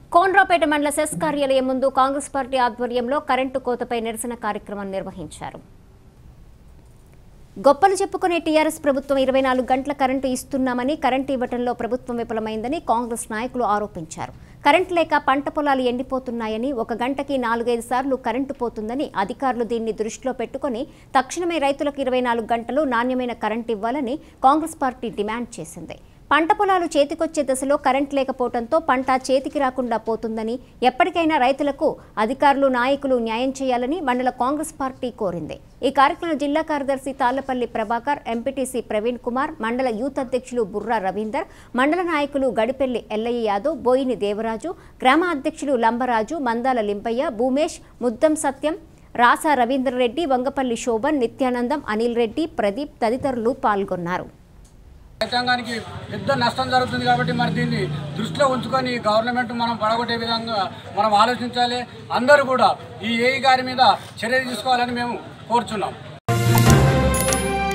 కోన్రాపేట మండల సెస్ కార్యాలయం ముందు కాంగ్రెస్ పార్టీ ఆధ్వర్యంలో కరెంటు కోతపై నిరసన కార్యక్రమం నిర్వహించారు గొప్పలు చెప్పుకునే టీఆర్ఎస్ ప్రభుత్వం ఇరవై నాలుగు గంటల కరెంటు ఇస్తున్నామని కరెంటు ఇవ్వటంలో ప్రభుత్వం విఫలమైందని కాంగ్రెస్ నాయకులు ఆరోపించారు కరెంటు లేక పంట పొలాలు ఎండిపోతున్నాయని ఒక గంటకి నాలుగైదు సార్లు కరెంటు పోతుందని అధికారులు దీన్ని దృష్టిలో పెట్టుకుని తక్షణమే రైతులకు ఇరవై నాలుగు గంటలు నాణ్యమైన కరెంటు ఇవ్వాలని కాంగ్రెస్ పార్టీ డిమాండ్ చేసింది పంట పొలాలు చేతికొచ్చే దశలో కరెంట్ లేకపోవడంతో పంట చేతికి రాకుండా పోతుందని ఎప్పటికైనా రైతులకు అధికారులు నాయకులు న్యాయం చేయాలని మండల కాంగ్రెస్ పార్టీ కోరింది ఈ కార్యక్రమంలో జిల్లా కార్యదర్శి తాళ్లపల్లి ప్రభాకర్ ఎంపీటీసీ ప్రవీణ్ కుమార్ మండల యూత్ అధ్యక్షులు బుర్రా రవీందర్ మండల నాయకులు గడిపెల్లి ఎల్లయ్య యాదవ్ బోయిని దేవరాజు గ్రామ అధ్యక్షులు లంబరాజు మందాల లింపయ్య భూమేష్ ముద్దం సత్యం రాసా రవీంద్రరెడ్డి వంగపల్లి శోభన్ నిత్యానందం అనిల్ రెడ్డి ప్రదీప్ తదితరులు పాల్గొన్నారు రైతాంగానికి పెద్ద నష్టం జరుగుతుంది కాబట్టి మరి దీన్ని దృష్టిలో ఉంచుకొని గవర్నమెంట్ మనం పడగొట్టే విధంగా మనం ఆలోచించాలి అందరూ కూడా ఈ ఏఈ గారి మీద చర్య తీసుకోవాలని మేము కోరుచున్నాం